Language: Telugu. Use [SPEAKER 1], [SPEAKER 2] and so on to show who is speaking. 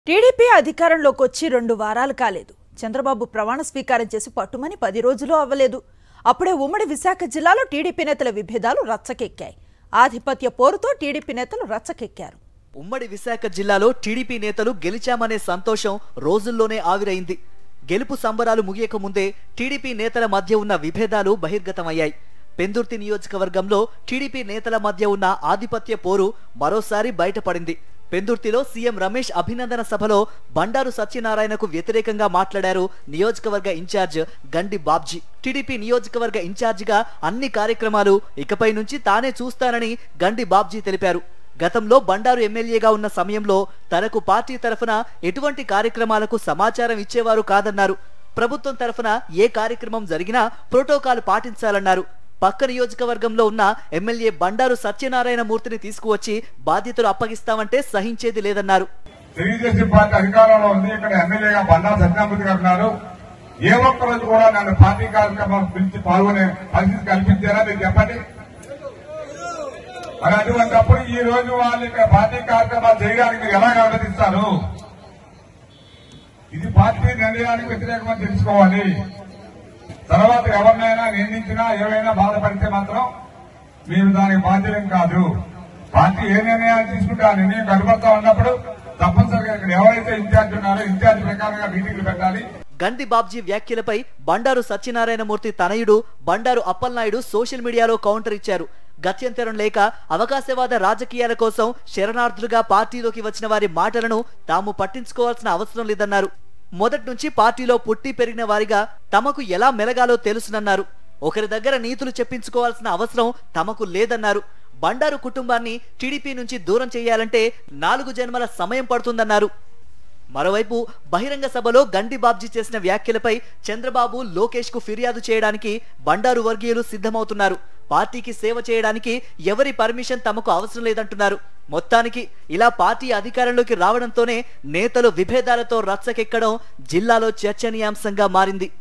[SPEAKER 1] టీడీపీ అధికారంలోకి వచ్చి రెండు వారాలు కాలేదు చంద్రబాబు ప్రమాణ స్వీకారం చేసి పట్టుమని పది రోజులు అవ్వలేదు అప్పుడే ఉమ్మడి విశాఖ జిల్లాలో టీడీపీ నేతల విభేదాలు రచ్చకెక్కాయి ఆధిపత్య పోరుతో టీడీపీ నేతలు రచ్చకెక్కారు
[SPEAKER 2] ఉమ్మడి విశాఖ జిల్లాలో టీడీపీ నేతలు గెలిచామనే సంతోషం రోజుల్లోనే ఆవిరైంది గెలుపు సంబరాలు ముగియక ముందే టీడీపీ నేతల మధ్య ఉన్న విభేదాలు బహిర్గతమయ్యాయి పెందుర్తి నియోజకవర్గంలో టీడీపీ నేతల మధ్య ఉన్న ఆధిపత్య పోరు మరోసారి బయటపడింది పెందుర్తిలో సీఎం రమేష్ అభినందన సభలో బండారు సత్యనారాయణకు వ్యతిరేకంగా మాట్లాడారు నియోజకవర్గ ఇన్ఛార్జ్ గండి బాబ్జీ టీడీపీ నియోజకవర్గ ఇన్ఛార్జిగా అన్ని కార్యక్రమాలు ఇకపై నుంచి తానే చూస్తానని గండి బాబ్జీ తెలిపారు గతంలో బండారు ఎమ్మెల్యేగా ఉన్న సమయంలో తనకు పార్టీ తరఫున ఎటువంటి కార్యక్రమాలకు సమాచారం ఇచ్చేవారు కాదన్నారు ప్రభుత్వం తరఫున ఏ కార్యక్రమం జరిగినా ప్రోటోకాల్ పాటించాలన్నారు పక్క నియోజకవర్గంలో ఉన్న ఎమ్మెల్యే బండారు సత్యనారాయణ మూర్తిని తీసుకువచ్చి బాధ్యతలు అప్పగిస్తామంటే సహించేది లేదన్నారు
[SPEAKER 3] తెలుగుదేశం పార్టీ అధికారంలో ఉంది ఇక్కడ ఎమ్మెల్యేగా బండా సత్యనామూర్తి గారు ఉన్నారు ఏ ఒక్క రోజు కూడా నన్ను పార్టీ కార్యక్రమం పిలిచి పాల్గొనే పరిస్థితి కల్పించారా మీరు చెప్పండి మరి అటువంటిప్పుడు ఈ రోజు వాళ్ళు ఇక్కడ పార్టీ కార్యక్రమాలు చేయడానికి మీరు ఎలా అనుమతిస్తారు ఇది పార్టీ నిర్ణయానికి వ్యతిరేకమని తెలుసుకోవాలి తర్వాత ఎవరినైనా నిందించినా ఏవైనా బాధపడితే మాత్రం మీరు దానికి బాధ్యులం కాదు పార్టీ ఏ నిర్ణయాలు తీసుకుంటే ఆ నిర్ణయం కనబడతా ఉన్నప్పుడు తప్పనిసరిగా ఇక్కడ ఎవరైతే ఇన్ఛార్జ్ ఉన్నారో ఇన్ఛార్జ్ ప్రకారంగా మీటింగ్లు పెట్టాలి
[SPEAKER 2] గండి బాబ్జీ వ్యాఖ్యలపై బండారు సత్యనారాయణమూర్తి తనయుడు బండారు అప్పలనాయుడు సోషల్ మీడియాలో కౌంటర్ ఇచ్చారు గత్యంతరం లేక అవకాశవాద రాజకీయాల కోసం శరణార్థులుగా పార్టీలోకి వచ్చిన వారి మాటలను తాము పట్టించుకోవాల్సిన అవసరం లేదన్నారు మొదటి నుంచి పార్టీలో పుట్టి పెరిగిన వారిగా తమకు ఎలా మెలగాలో తెలుసునన్నారు ఒకరి దగ్గర నీతులు చెప్పించుకోవాల్సిన అవసరం తమకు లేదన్నారు బండారు కుటుంబాన్ని టీడీపీ నుంచి దూరం చేయాలంటే నాలుగు జన్మల సమయం పడుతుందన్నారు మరోవైపు బహిరంగ సభలో గండి బాబ్జీ చేసిన వ్యాఖ్యలపై చంద్రబాబు లోకేష్ కు ఫిర్యాదు చేయడానికి బండారు వర్గీయులు సిద్ధమవుతున్నారు పార్టీకి సేవ చేయడానికి ఎవరి పర్మిషన్ తమకు అవసరం లేదంటున్నారు మొత్తానికి ఇలా పార్టీ అధికారంలోకి రావడంతోనే నేతలు విభేదాలతో రచ్చకెక్కడం జిల్లాలో చర్చనీయాంశంగా మారింది